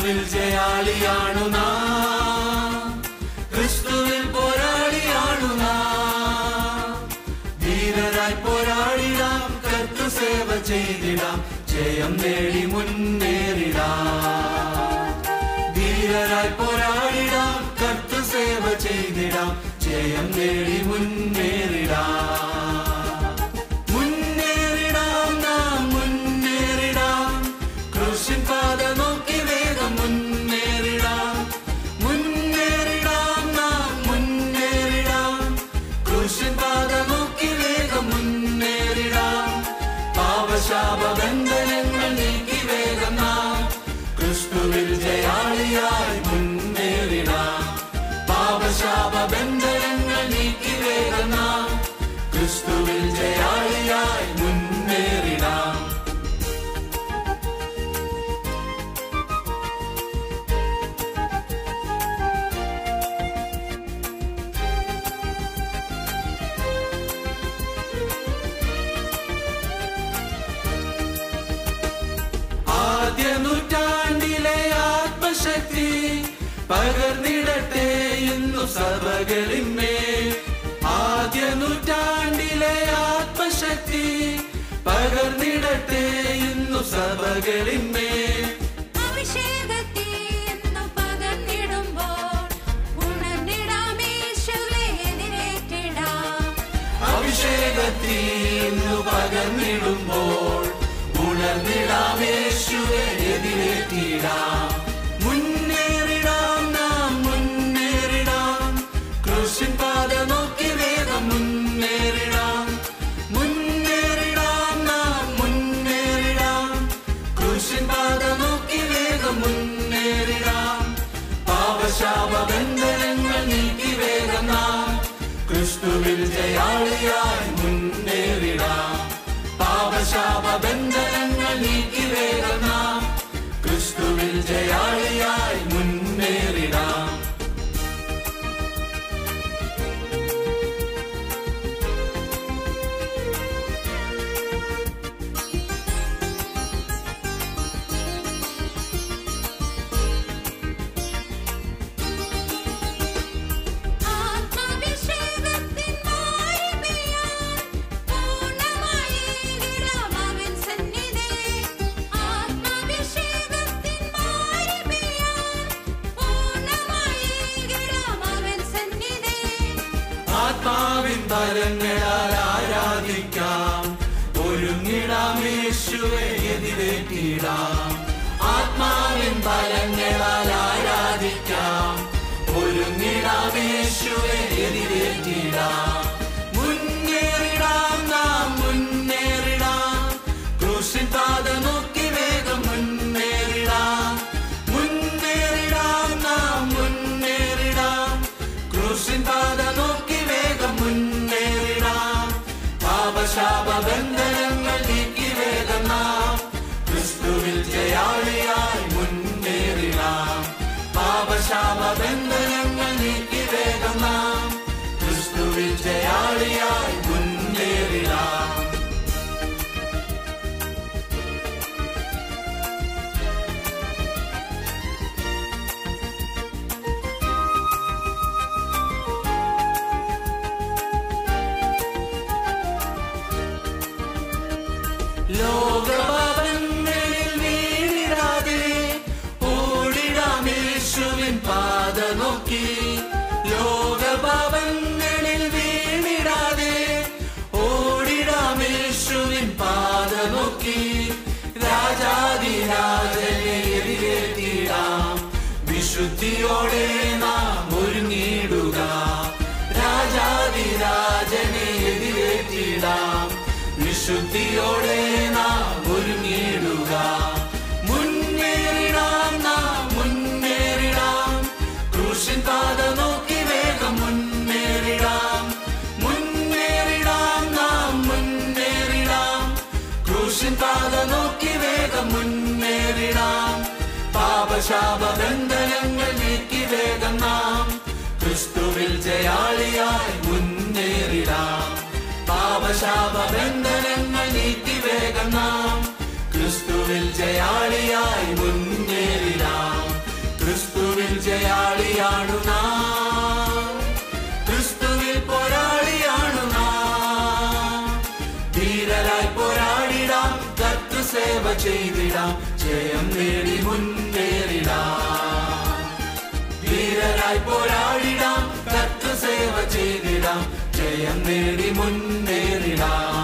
ക്രിസ്തുവിൽ ജയാളിയാണു നാം ക്രിസ്തുവിൽ പോരാളിയാണു നാം ധീരരായി പോരാടിടാം കർത്തു സേവ ചെയ്തിടാം ജയം നേടി മുന്നേറിടാം ധീരരായി പോരാടിടാം കർത്തു സേവ ചെയ്തിടാം ജയം നേടി മുന്നേറിടാം മുന്നേറിടാം നാം മുന്നേറിടാം ക്രൂശിൻ പാത നോക്കി വേഗം മുന്നേറിടാം മുന്നേറിടാം നാം മുന്നേറിടാം ക്രൂശിൻ പാത നോക്കി വേഗം മുന്നേറിടാം പാപശാപ ബന്ധനങ്ങൾ നീക്കി വേഗം നാം ക്രിസ്തുവിൽ ജയാളിയായി മുന്നേറിടാം പാപശാപ ബന്ധനങ്ങൾ നീക്കി വേഗം നാം ക്രിസ്തുവിൽ ജയാളിയായി മുന്നേറിടാം ആദ്യ നൂറ്റാണ്ടിലെ ആത്മശക്തി പകർന്നിടട്ടെ ഇന്നു സഭകളിന്മേൽ ആദ്യ നൂറ്റാണ്ടിലെ ആത്മശക്തി പകർന്നിടട്ടെ ഇന്നു സഭകളിന്മേൽ അഭിഷേകത്തെ എന്നു പകർന്നിടുമ്പോൾ ഉണർന്നിടാം യേശുവെ എതിരേറ്റിടാം അഭിഷേകത്തിന്നു പകർന്നിടുമ്പോൾ ഉണർന്നിടാം യേശുവെ എതിരേറ്റിടാം മുന്നേറിടാം നാം മുന്നേറിടാം ക്രൂശിൻ പാത നോക്കി വേഗം മുന്നേറിടാം മുന്നേറിടാം നാം മുന്നേറിടാം ക്രൂശിൻ പാത നോക്കി വേഗം മുന്നേറിടാം പാപശാപ ബന്ധനങ്ങൾ നീക്കി വേഗം നാം ക്രിസ്തുവിൽ ജയാളിയായി മുന്നേറിടാം പാപശാപ ബന്ധനങ്ങൾ നീക്കി വേഗം നാം ക്രിസ്തുവിൽ ജയാളിയായി മുന്നേറിടാം ആത്മാഭിഷേകത്തിൻ മാരിമയാൽ പൂർണ്ണമായി ഇടാം അവൻ സന്നിധി ആത്മാഭിഷേകത്തിൻ മാരിമയാൽ പൂർണ്ണമായി ഇടാം അവൻ സന്നിധി ആത്മാവിൻ ഫലങ്ങളാൽ ആരാധിക്കാം ഒരുങ്ങിടാം യേശുവെ എതിരേറ്റിടാം ആത്മാവിൻ ഫലങ്ങളാൽ ആരാധിക്കാം ഒരുങ്ങിടാം യേശുവെ എതിരേറ്റിടാം മുന്നേറിടാം നാം മുന്നേറിടാം ക്രൂശിൻ പാത നോക്കി വേഗം മുന്നേറിടാം മുന്നേറിടാം നാം മുന്നേറിടാം ക്രൂശിൻ പാത നോക്കി വേഗം മുന്നേറിടാം പാപശാപ ബന്ധനങ്ങൾ നീക്കി വേഗം നാം ക്രിസ്തുവിൽ ജയാളിയായി മുന്നേറിടാം പാപശാപ ബന്ധനങ്ങൾ നീക്കി വേഗം നാം ക്രിസ്തുവിൽ ജയാളിയായി മുന്നേറിടാം ലോകപാപങ്ങളിൽ വീണിടാതെ ഓടിടാം യേശുവിൻ പാത നോക്കി ലോകപാപങ്ങളിൽ വീണിടാതെ ഓടിടാം യേശുവിൻ പാത നോക്കി രാജാതിരാജനെ എതിരേറ്റിടാം വിശുദ്ധിയോടെ നാം ഒരുങ്ങിടുക രാജാതിരാജനെ എതിരേറ്റിടാം വിശുദ്ധിയോടെ നാം ഒരുങ്ങിടുക മുന്നേറിടാം നാം മുന്നേറിടാം ക്രൂശിൻ പാത നോക്കി വേഗം മുന്നേറിടാം മുന്നേറിടാം നാം മുന്നേറിടാം ക്രൂശിൻ പാത നോക്കി വേഗം മുന്നേറിടാം പാപശാപ ബന്ധനങ്ങൾ നീക്കി വേഗം നാം ക്രിസ്തുവിൽ ജയാളിയായി മുന്നേറിടാം പാപശാപ ബന്ധനങ്ങൾ നീക്കി വേഗം നാം ക്രിസ്തുവിൽ ജയാളിയായി മുന്നേറിടാം പോരാളിയാണു നാം ക്രിസ്തുവിൽ പോരാളിയാണു നാം ധീരരായി പോരാടിടാം കർത്തൃസേവ ചെയ്തിടാം ജയം നേടി മുന്നേറിടാം ധീരരായി പോരാടിടാം കർത്തൃസേവ ചെയ്തിടാം ജയം നേടി മുന്നേറിടാം